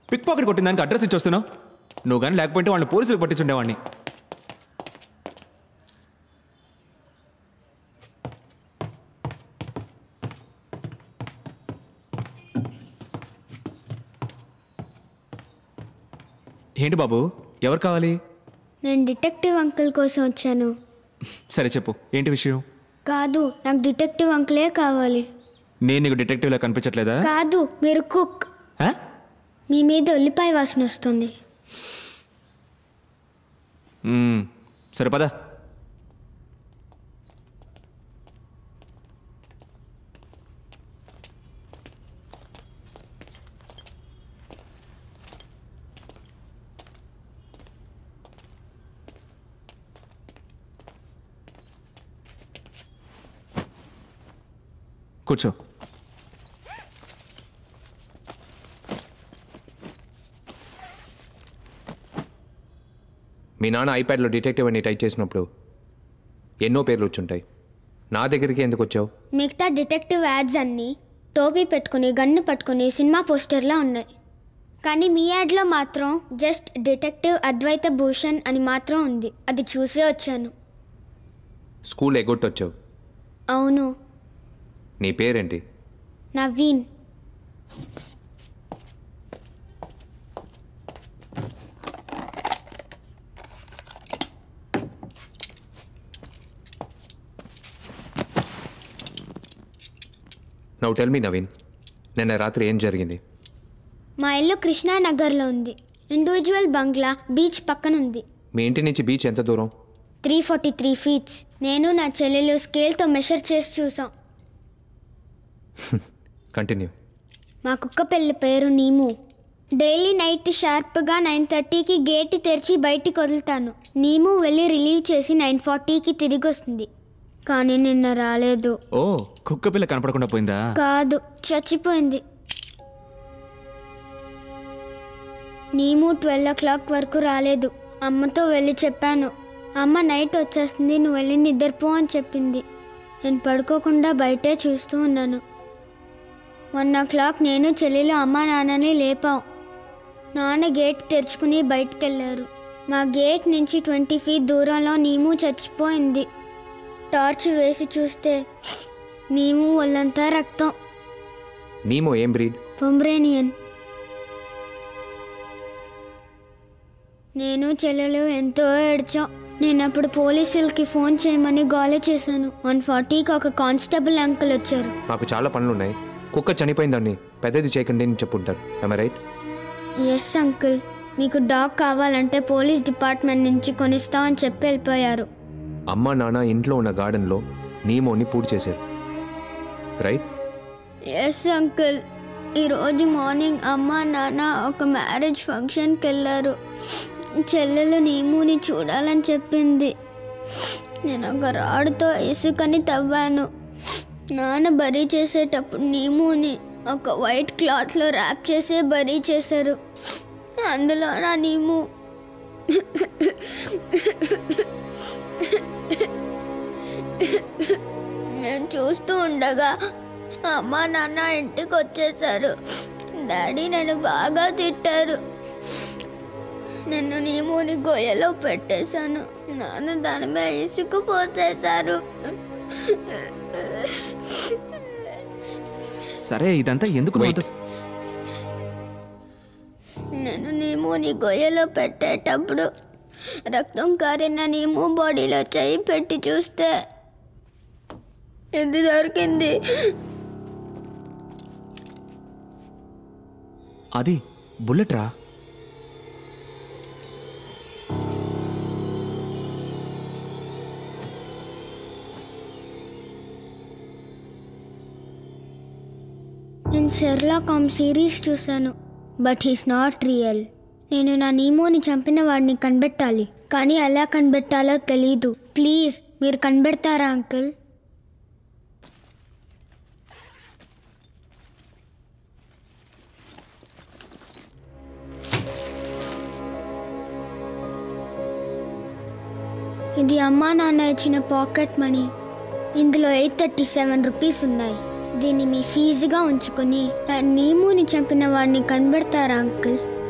Pick pocket కొట్టిన దానికి address ఇచ్చి వస్తున్నావు నువ్వు కానీ లేకపోతే వాళ్ళని పోలీసులు పట్టించుండేవాడిని ఏంటి బాబు ఎవరు కావాలి నేను డిటెక్టివ్ అంకుల్ కోసం వచ్చాను సరే చెప్పు ఏంటి విషయం కాదు నాకు డిటెక్టివ్ అంకులే కావాలి నేను నీకు డిటెక్టివ్లా కనిపించట్లేదా కాదు మీరు కుక్ ఆ? మీ మీద ఉల్లిపాయ వాసన వస్తుంది మ్మ్. సరే పదా కూర్చో మీ నాన్న ఐప్యాడ్లో డిటెక్టివ్ అని టైప్ చేసినప్పుడు ఎన్నో పేర్లు వచ్చుంటాయి నా దగ్గరికి ఎందుకు వచ్చావు మిగతా డిటెక్టివ్ యాడ్స్ అన్నీ టోపీ పెట్టుకుని గన్ను పట్టుకుని సినిమా పోస్టర్లా ఉన్నాయి కానీ మీ యాడ్లో మాత్రం జస్ట్ డిటెక్టివ్ అద్వైత భూషణ్ అని మాత్రం ఉంది అది చూసే వచ్చాను స్కూల్ ఎగ్గొట్టొచ్చావు అవును నీ పేరేంటి నవీన్ నవ్వు టెల్ మీ నవీన్ నిన్న రాత్రి ఏం జరిగింది మా ఇల్లు కృష్ణానగర్లో ఉంది ఇండివిజువల్ బంగ్లా బీచ్ పక్కన ఉంది మీ ఇంటి నుంచి బీచ్ ఎంత దూరం త్రీ ఫార్టీ త్రీ ఫీట్స్ నేను నా చెల్లెలు స్కేల్తో మెషర్ చేసి చూసాం కంటిన్యూ మా కుక్క పెళ్లి పేరు నీము డైలీ నైట్ షార్ప్గా నైన్ థర్టీకి గేట్ తెరిచి బయటికి వదులుతాను నీము వెళ్ళి రిలీవ్ చేసి నైన్ ఫార్టీకి తిరిగి వస్తుంది కానీ నిన్న రాలేదు ఓ కుక్క పిల్ల కనపడకుండా పోయిందా కాదు చచ్చిపోయింది నీము ట్వెల్వ్ ఓ క్లాక్ వరకు రాలేదు అమ్మతో వెళ్ళి చెప్పాను అమ్మ నైట్ వచ్చేస్తుంది నువ్వు వెళ్ళి నిద్రపో అని చెప్పింది నేను పడుకోకుండా బయటే చూస్తూ ఉన్నాను వన్ ఓ క్లాక్ నేను చెల్లెలు అమ్మ నాన్నని లేపాం నాన్న గేట్ తెరుచుకుని బయటికి వెళ్ళారు మా గేట్ నుంచి ట్వంటీ ఫీట్ దూరంలో నీము చచ్చిపోయింది టార్చ్ వేసి చూస్తే నీము ఒళ్ళంతా రక్తం నీమో ఏం బ్రీడ్ పొమ్రేనియన్ నేను చెల్లెలు ఎంతో ఏడ్చాం నేను అప్పుడు పోలీసులకి ఫోన్ చేయమని గోల చేశాను వన్ ఫార్టీకి ఒక కానిస్టేబుల్ అంకుల్ వచ్చారు నాకు చాలా పనులున్నాయి కుక్క చనిపోయిందని పెద్దది చేయకండి అని చెప్పుంటారు ఐ రైట్ ఎస్ అంకుల్ మీకు డాగ్ కావాలంటే పోలీస్ డిపార్ట్మెంట్ నుంచి కొనిస్తామని చెప్పి వెళ్ళిపోయారు అమ్మ నాన్న ఇంట్లో ఉన్న గార్డెన్లో నీమోని పూడి చేశారు రైట్ ఎస్ అంకుల్ ఈరోజు మార్నింగ్ అమ్మ నాన్న ఒక మ్యారేజ్ ఫంక్షన్కి వెళ్ళారు చెల్లెలు నీముని చూడాలని చెప్పింది నేను ఒక రాడుతో ఇసుకని తవ్వాను నాన్న బరీ చేసేటప్పుడు నీముని ఒక వైట్ క్లాత్లో ర్యాప్ చేసి బరీ చేశారు అందులో నా నీము నేను చూస్తూ ఉండగా అమ్మ నాన్న ఇంటికి వచ్చేసారు డాడీ నన్ను బాగా తిట్టారు నన్ను నీమోని గొయ్యలో పెట్టేశాను నాన్న దాని మీద ఇసుకు పోసేశారు సరే ఇదంతా ఎందుకు నువ్వు Wait. అంత- నేను నీమోని గొయ్యలో పెట్టేటప్పుడు రక్తం కారిన నీము బాడీలో చేయి పెట్టి చూస్తే ఇది దొరికింది అది బుల్లెట్ రా నేను షెర్లాక్ హోమ్ సిరీస్ చూశాను బట్ హీస్ నాట్ రియల్ నేను నా నీమోని చంపిన వాడిని కనిపెట్టాలి కానీ ఎలా కనిపెట్టాలో తెలీదు ప్లీజ్ మీరు కనిపెడతారా అంకుల్ ఇది అమ్మా నాన్న ఇచ్చిన పాకెట్ మనీ ఇందులో ఎయిట్ థర్టీ సెవెన్ రూపీస్ ఉన్నాయి దీన్ని మీ ఫీజుగా ఉంచుకొని నా నీముని చంపిన వాడిని కనిపెడతారా అంకుల్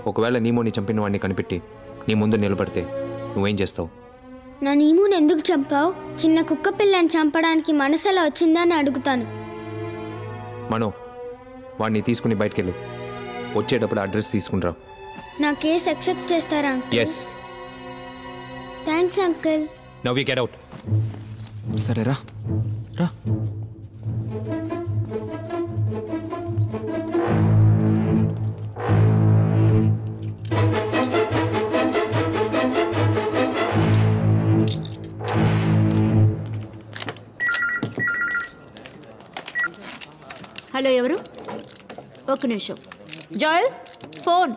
ఒకవేళ నీమోని చంపిన వాడిని కనిపెట్టి నీ ముందు నిలబడితే నువ్వేం చేస్తావు నా నీముని ఎందుకు చంపావు చిన్న కుక్క పిల్లని చంపడానికి మనసు ఎలా వచ్చిందని అడుగుతాను మనో వాడిని తీసుకుని బయటకెళ్ళు వచ్చేటప్పుడు అడ్రస్ తీసుకునిరా నా కేసు అక్సెప్ట్ చేస్తారా yes thanks uncle now you get out సరే రా రా హలో ఎవరు ఒక్క నిమిషం జాయల్ ఫోన్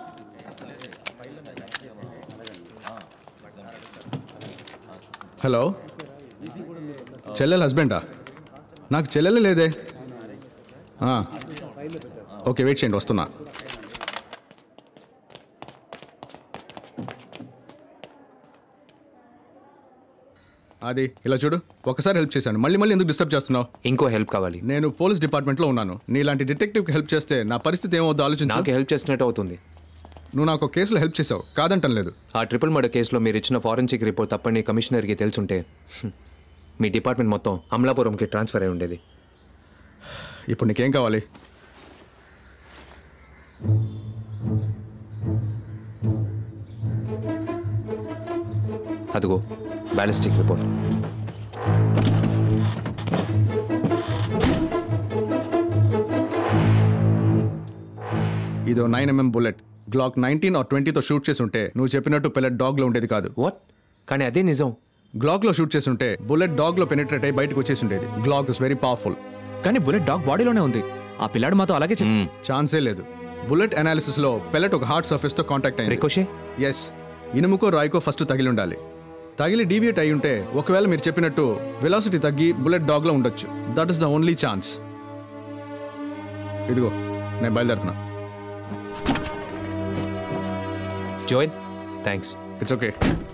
హలో చెల్లెల హస్బెండా నాకు చెల్లెలు లేదే ఆ, ఓకే వెయిట్ చేయండి వస్తున్నా అది ఇలా చూడు ఒకసారి హెల్ప్ చేశాను మళ్ళీ మళ్ళీ ఎందుకు డిస్టర్బ్ చేస్తున్నావు ఇంకో హెల్ప్ కావాలి నేను పోలీస్ డిపార్ట్మెంట్లో ఉన్నాను నీలాంటి డిటెక్టివ్కి హెల్ప్ చేస్తే నా పరిస్థితి ఏమవుద్దో ఆలోచించు నాకు హెల్ప్ చేసినట్టు అవుతుంది నువ్వు నాకు ఒక కేసులో హెల్ప్ చేసావు కాదంటం లేదు ఆ ట్రిపుల్ మర్డర్ కేసులో మీరు ఇచ్చిన ఫారెన్సిక్ రిపోర్ట్ తప్పని కమిషనర్కి తెలుసుంటే హ్మ్, మీ డిపార్ట్మెంట్ మొత్తం అమలాపురంకి ట్రాన్స్ఫర్ అయి ఉండేది ఇప్పుడు నీకేం కావాలి అదిగో బ్యాలిస్టిక్ రిపోర్ట్ ఇదో nine MM bullet Glock nineteen R ట్వంటీతో షూట్ చేసి ఉంటే నువ్వు చెప్పినట్టు పెల్లెట్ డాగ్లో ఉండేది కాదు వాట్ కానీ అదే నిజం గ్లాక్లో షూట్ చేసి ఉంటే బుల్లెట్ డాగ్లో పెనిట్రేట్ అయి బయటకు వచ్చేసి ఉండేది గ్లాక్ ఇస్ వెరీ పవర్ఫుల్ కానీ బుల్లెట్ డాగ్ బాడీలోనే ఉంది ఆ పిల్లాడు మాతో అలాగే చెప్పి మ్మ్. ఛాన్సే లేదు బుల్లెట్ అనాలిసిస్లో పెల్లెట్ ఒక హార్డ్ సర్ఫేస్తో కాంటాక్ట్ అయింది రికోషే ఎస్ ఇనుముకో రాయికో ఫస్ట్ తగిలి ఉండాలి తగిలి డీవియేట్ అయి ఉంటే ఒకవేళ మీరు చెప్పినట్టు వెలాసిటీ తగ్గి బుల్లెట్ డాగ్లో ఉండొచ్చు that is the only chance ఇదిగో నేను బయలుదేరుతున్నా జోయిన్ థ్యాంక్స్ ఇట్స్ ఓకే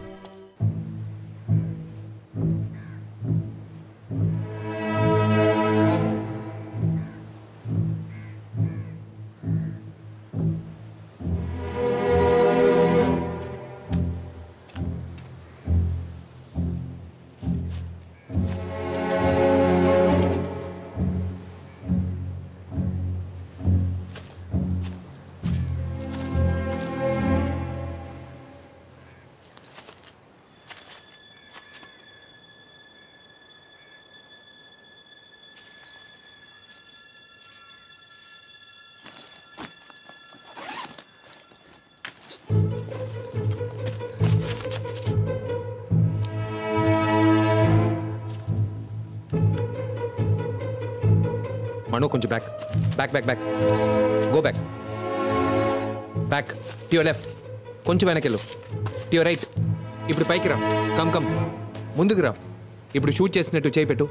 మను కొంచెం back back back back go back back to your left కొంచెం వెనకెళ్ళు టు యువర్ రైట్ ఇప్పుడు పైకి రా కమ్ కమ్ ముందుకు రా ఇప్పుడు షూట్ చేసినట్టు చేయి పెట్టు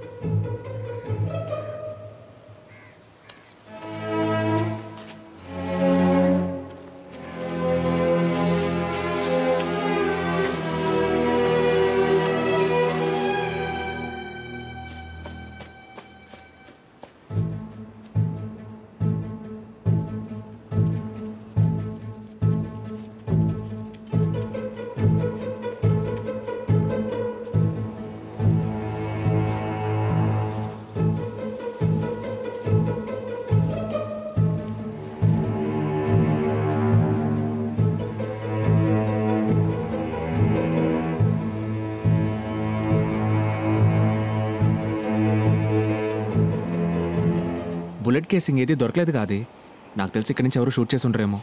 బుల్లెట్ కేసింగ్ ఏది దొరకలేదు కాదు నాకు తెలిసి ఇక్కడి నుంచి ఎవరు షూట్ చేసి ఉంటారేమో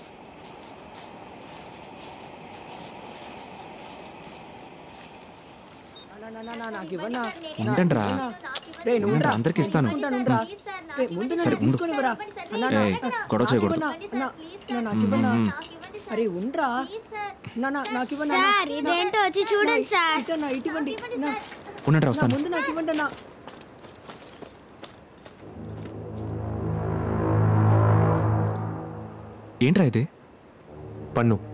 ఉండండిరా ఉండండి, అందరికి ఇస్తాను సరే ఉండు ఏయ్, గొడవ చేయకూడదు అరే ఉండ్రా నాన్న నాకు ఇవ్వండి సార్ ఇదేంటో వచ్చి చూడండి సార్ ఇటన్నా ఇటు ఇవ్వండి నా ఉండండి వస్తాను ముందు నాకు ఇవ్వండి అన్న ఏంట్రా ఇది పన్ను